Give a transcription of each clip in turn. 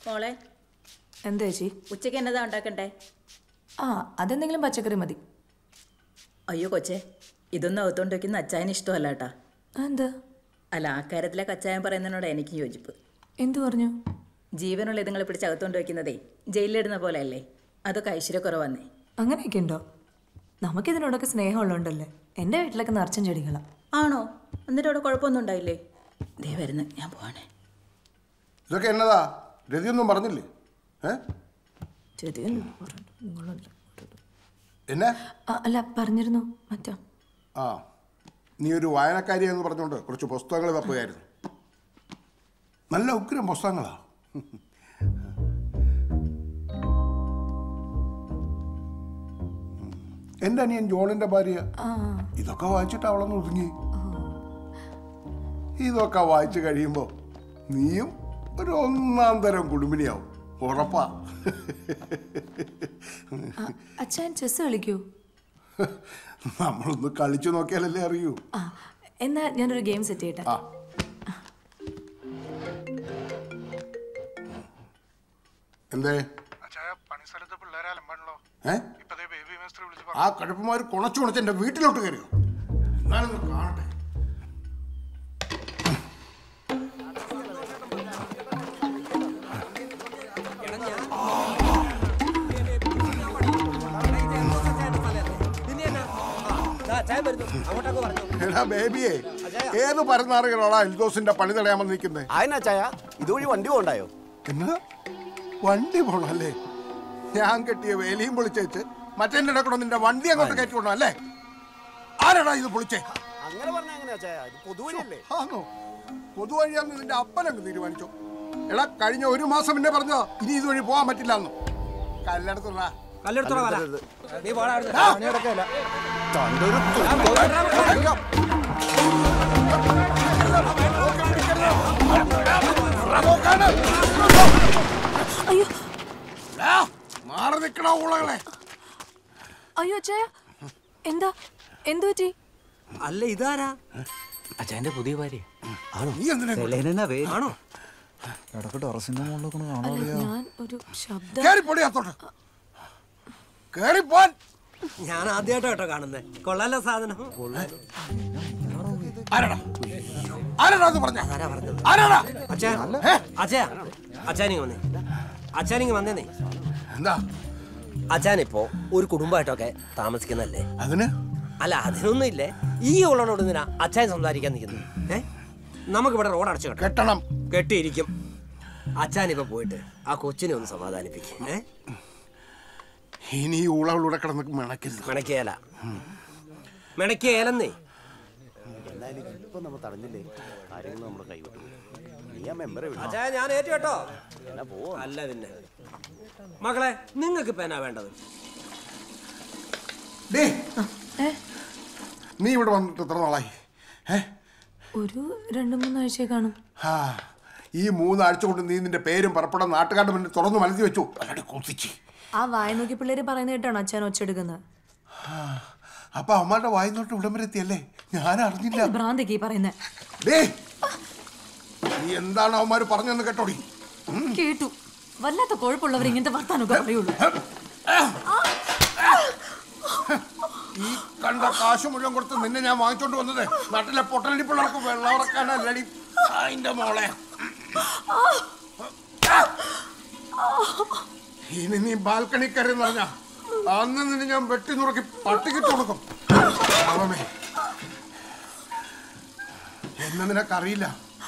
മോളെ എന്താ ചേച്ചി ഉച്ചയ്ക്ക് എന്നതാ ഉണ്ടാക്കണ്ടേ ആ അതെന്തെങ്കിലും പച്ചക്കറി മതി അയ്യോ കൊച്ചേ ഇതൊന്നും അകത്തോണ്ട് വയ്ക്കുന്ന അച്ചായന് ഇഷ്ടമല്ല കേട്ടാ എന്താ അല്ല ആ കാര്യത്തിലെ കച്ചായം പറയുന്നതിനോട് എനിക്ക് യോജിപ്പ് എന്തു പറഞ്ഞു ജീവനുള്ള ഇതുങ്ങളെ പിടിച്ച് അകത്തോണ്ട് വയ്ക്കുന്നതേ ജയിലിലിടുന്ന പോലെ അല്ലേ അതൊക്കെ ഐശ്വര്യക്കുറവന്നേ അങ്ങനെയൊക്കെ ഉണ്ടോ നമുക്കിതിനോടൊക്കെ സ്നേഹമുള്ളതുകൊണ്ടല്ലേ എൻ്റെ വീട്ടിലൊക്കെ നിറച്ചും ചെടികളാ ആണോ എന്നിട്ട് അവിടെ കുഴപ്പമൊന്നും ഉണ്ടായില്ലേ ദേ വരുന്നു ഞാൻ പോവാണേ ഇതൊക്കെ എന്നതാ രതിയൊന്നും പറഞ്ഞില്ലേ ഏ ചെടികൾ നിങ്ങളുണ്ട് എന്നെ ആ, അല്ല പറഞ്ഞിരുന്നു മറ്റോ ആ നീ ഒരു വായനക്കാരിയെന്ന് പറഞ്ഞുകൊണ്ട് കുറച്ച് പുസ്തകങ്ങൾ തപ്പുകയായിരുന്നു നല്ല ഉഗ്രം പുസ്തകങ്ങളാ എൻ്റെ അനിയൻ ജോണിന്റെ ഭാര്യ ആ ഇതൊക്കെ വായിച്ചിട്ട് അവളൊന്ന് ഒതുങ്ങി ഇതൊക്കെ വായിച്ചു കഴിയുമ്പോൾ നീയും ഒരു ഒന്നാം തരം കുടുംബിനിയാവും ഉറപ്പാ ആ, അച്ഛൻ ചെസ് കളിക്കൂ നമ്മളൊന്ന് കളിച്ചു നോക്കിയാലല്ലേ അറിയൂ ആ എന്നാ ഞാനൊരു ഗെയിം സെറ്റ് ചെയ്യട്ടെ ആ എന്തേ അച്ചായ പണിസ്ഥലത്ത് പിള്ളേരെ അലമ്പാണല്ലോ ഏ ഇപ്പതേ ബേബി മാസ്റ്റർ വിളിച്ച് ആ കടുപ്പമാർ കുണച്ചു കുണച്ച് എൻ്റെ വീട്ടിലോട്ട് കയറിയോ ഞാനൊന്ന് കാണട്ടെ എടാ ബേബിയെ ഏത് പരന്നാറുകളാണ് എൽദോസിന്റെ പണി തടയാൻ നിൽക്കുന്നത് ആയനാ ചായ ഇതുവഴി വണ്ടി പോണ്ടായോ എന്നാ വണ്ടി പോണല്ലേ ഞാൻ കെട്ടിയ വേലിയും പൊളിച്ചേച്ച് മറ്റേ കൂടെ നിന്റെ വണ്ടി അങ്ങോട്ട് കയറ്റി കൊണ്ടോ അല്ലേ ആരാടാ ഇത് പൊളിച്ചേ അങ്ങനെ പറഞ്ഞ എങ്ങനെയാ ചായ ഇത് പൊതുവഴിയല്ലേ ആണോ പൊതുവഴിയാന്ന് നിന്റെ അപ്പനങ്ങ് തീരുമാനിച്ചു എടാ കഴിഞ്ഞ ഒരു മാസം മുന്നേ പറഞ്ഞോ ഇനി ഇതുവഴി പോകാൻ പറ്റില്ല എന്ന് കല്ലെടുത്തുള്ള തന്റെ ഒരു അയ്യോ മാറി നിൽക്കണ ഊളകളെ അയ്യോ അച്ഛായ എന്താ എന്തു പറ്റി അല്ല ഇതാരാ അച്ഛൻ്റെ പുതിയ ഭാര്യ നീ എന്തിനാ ആണോ ഇടയ്ക്ക് ടെറസിന്റെ മുകളിലൊക്കെ ഒന്ന് കാണാൻ അല്ല ഞാൻ ഒരു ശബ്ദം കേറിപ്പൊടി അത്തോട്ട് കേറിപ്പോൻ ഞാൻ ആദ്യമായിട്ടോ കേട്ടോ കാണുന്നത് കൊള്ളാലോ സാധനം ആരാടാ ആരാടാ അത് പറഞ്ഞ ആരാടാ അച്ഛാ അച്ഛാ അച്ഛാനിങ് വന്നേ അച്ഛാനിങ് വന്നേന്നേ എന്താ അച്ഛാനിപ്പോ ഒരു കുടുംബമായിട്ടൊക്കെ താമസിക്കുന്നല്ലേ അതിന് അല്ല അതിനൊന്നും ഇല്ലേ ഈ ഉള്ളവനോട് എന്തിനാ അച്ഛൻ സംസാരിക്കാൻ നിൽക്കുന്നത് ഏ നമുക്കിവിടെ റോഡ് അടച്ചു കെട്ടാം കെട്ടണം കെട്ടിയിരിക്കും അച്ഛാനിപ്പോ പോയിട്ട് ആ കൊച്ചിനെ ഒന്ന് സമാധാനിപ്പിക്കും ഏ ഇനി ഈ ഊളകളൂടെ കിടന്ന് മിണക്കരുത് മെണക്കേല മെണക്കേലെന്നേ എന്തായാലും ഇപ്പൊ നമ്മൾ തടഞ്ഞില്ലേ കാര്യങ്ങൾ നമ്മുടെ കൈവിട്ടു നീ ആ മെമ്പറെ വിളിച്ചു അച്ഛാ ഞാൻ ഏറ്റു കേട്ടോ എന്നാ പോവാ അല്ല പിന്നെ മക്കളെ നിങ്ങൾക്ക് ഇപ്പൊ എന്നാ വേണ്ടത് ഡേ ഏ നീ ഇവിടെ വന്നിട്ട് എത്ര നാളായി ഏ ഒരു രണ്ട് മൂന്നാഴ്ചയെ കാണും ആ ഈ മൂന്നാഴ്ച കൊണ്ട് നീ നിന്റെ പേരും പറപ്പടം നാട്ടുകാരുടെ മുന്നിൽ തുറന്നു മനസ്സിൽ വെച്ചു അല്ലാണ്ട് കൊത്തിച്ച് ആ വായ നോക്കി പിള്ളേര് പറയുന്ന കേട്ടാണോ അച്ഛൻ ഒച്ചെടുക്കുന്നത് അപ്പൊ അമ്മയുടെ വായിന്നോട്ട് ഇവിടം വരെ എത്തിയല്ലേ ഞാൻ അറിഞ്ഞില്ല ഭ്രാന്തിക്ക് ഈ പറയുന്നത് ഡേ നീ എന്താണ് അവന്മാര് പറഞ്ഞെന്ന് കേട്ടോടി കേട്ടു വല്ലാത്ത കുഴപ്പമുള്ളവർ ഇങ്ങനത്തെ വർത്താനൊക്കെ പറയുള്ളൂ ഈ കണ്ട കാശ് മുഴുവൻ കൊടുത്ത് നിന്നെ ഞാൻ വാങ്ങിച്ചോണ്ട് വന്നത് നാട്ടിലെ പൊട്ടലടി പിള്ളേർക്ക് വെള്ളം ഇറക്കാനല്ലടി അതിന്റെ മോളെ ഇനി നീ ബാൽക്കണി കയറി പറഞ്ഞ അന്ന് നിന്നെ ഞാൻ വെട്ടി നുറുക്കി പട്ടിക്കിട്ട് കൊടുക്കും പാവമേ. എന്നെ നിനക്കറിയില്ല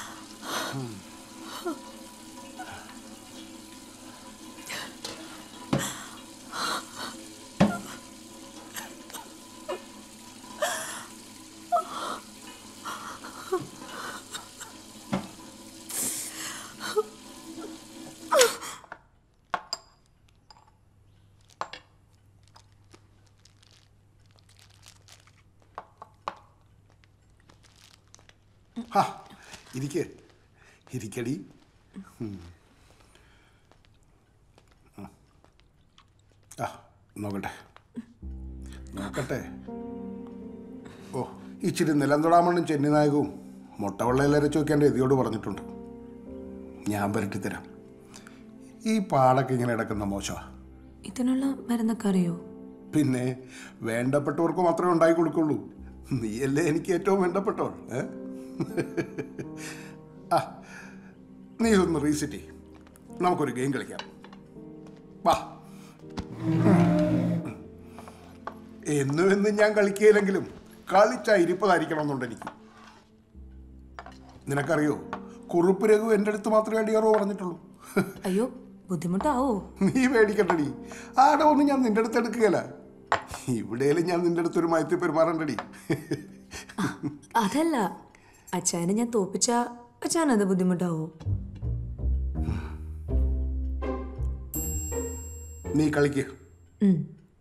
ഹാ, ഇരിക്ക് ഇരിക്കടി ഉം. ആ. ആ നോക്കട്ടെ നോക്കട്ടെ ഓ ഇച്ചിരി നിലന്തൊടാമണ്ണും ചെന്നിനായകവും മുട്ടവെള്ളയിലരച്ച് വെക്കേണ്ട എതിയോട് പറഞ്ഞിട്ടുണ്ട് ഞാൻ പുരട്ടിത്തരാം ഈ പാടൊക്കെ ഇങ്ങനെ കിടക്കുന്ന മോശമാ ഇതിനുള്ള മരുന്നൊക്കെ അറിയോ പിന്നെ വേണ്ടപ്പെട്ടവർക്ക് മാത്രമേ ഉണ്ടാക്കി കൊടുക്കുള്ളൂ നീയല്ലേ എനിക്ക് ഏറ്റവും വേണ്ടപ്പെട്ടവർ ഏ? ആ നീ ഇതൊന്ന് റീസെറ്റ് ചെയ്യ് നമുക്കൊരു ഗെയിം കളിക്കാം വാ എന്നും എന്നും ഞാൻ കളിക്കുകയില്ലെങ്കിലും കളിച്ച ഇരിപ്പതായിരിക്കണമെന്നുണ്ട് എനിക്ക് നിനക്കറിയോ കുറുപ്പ് രഘു എൻ്റെ അടുത്ത് മാത്രമേ അടിയറോ പറഞ്ഞിട്ടുള്ളൂ അയ്യോ ബുദ്ധിമുട്ടാവോ നീ പേടിക്കണ്ടടി ആടെ ഒന്നും ഞാൻ നിന്റെ അടുത്ത് എടുക്കുകയല്ല ഇവിടെയും ഞാൻ നിന്റെ അടുത്തൊരു മയത്തിൽ പെരുമാറണ്ടടി അതല്ല അച്ഛനെ ഞാൻ തോപ്പിച്ച അച്ഛനത് ബുദ്ധിമുട്ടാവോ നീ കളിക്കുക ഉം.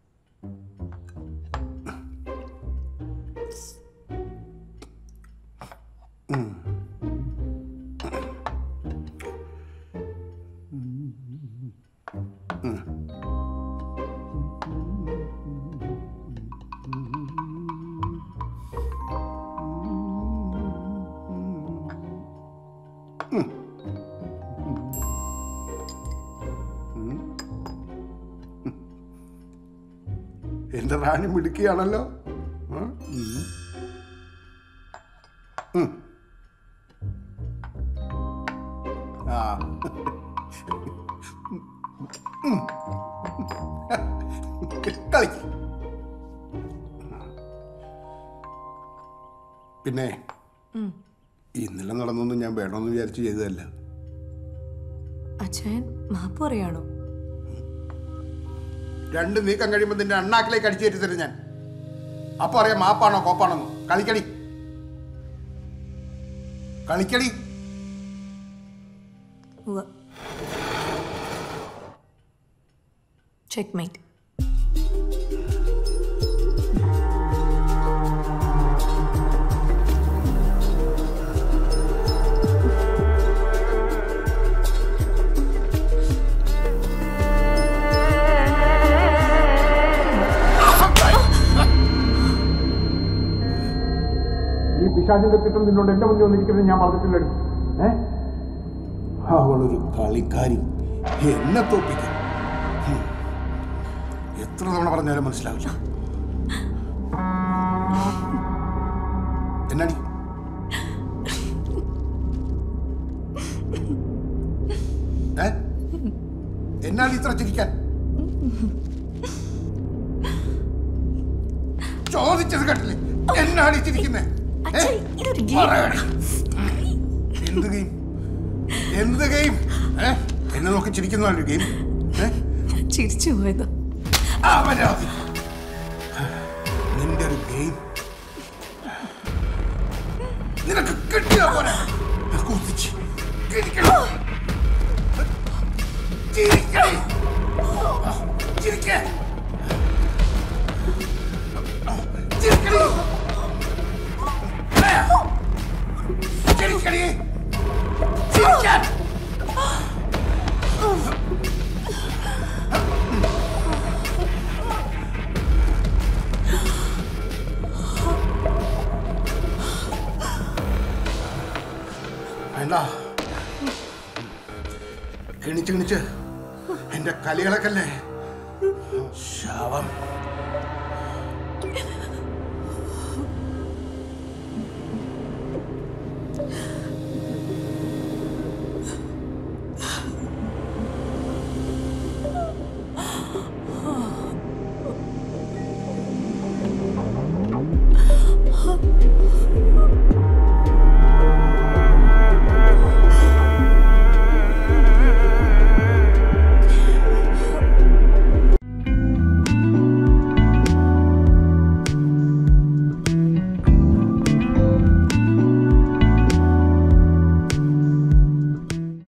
എന്റെ റാണി മിടുക്കിയാണല്ലോ ആ? ഉം. ഉം. ആ ഉം. കളിക്ക് പിന്നെ ഇന്നലെ നടന്നൊന്നും ഞാൻ വേണമെന്ന് വിചാരിച്ച് ചെയ്തതല്ല അച്ഛൻ മാപ്പ് പറയാണോ രണ്ട് നീക്കം കഴിയുമ്പോൾ നിന്റെ അണ്ണാക്കിലേക്ക് അടിച്ചു കയറ്റി തരും ഞാൻ അപ്പൊ അറിയാം മാപ്പാണോ കോപ്പാണോ കളിക്കടി കളിക്കടി ചെക്ക് മേറ്റ് ഈ പിശാചിന്റെ തിട്ടം നിന്നോട് എന്റെ മുന്നിൽ വന്നിരിക്കുന്നത് ഞാൻ പറഞ്ഞിട്ടില്ലടി ഏ അവളൊരു കളിക്കാരി എന്നെ തോപ്പിക്കും ഹും. എത്ര തവണ പറഞ്ഞാലും മനസ്സിലാവില്ല എന്നാടി ഏ എന്നാണ് ഇത്ര ചിരിക്കാൻ ചോദിച്ചത് കേട്ടില്ലേ എന്നാണ് ഈ ചിരിക്കുന്നേ ഏ? പറയടി. എന്ത് ഗെയിം എന്ത് ഗെയിം ഏ എന്നെ നോക്കി ചിരിക്കുന്ന ഗെയിം ഏ ചിരിച്ചു പോയതാ അവരാതി നിന്റെ ഒരു ഗെയിം നിനക്ക് കിട്ടിയ പോലെ കുതിച്ച് ചിരിക്കണം. ചിരിക്കടി. ചിരിക്ക. ചിരിക്കടി. ഏ. ചിരിക്കടി. ചിരിക്കാൻ. വേണ്ട കിണിച്ച് കിണിച്ച് എന്റെ കലികളൊക്കെ ശാപം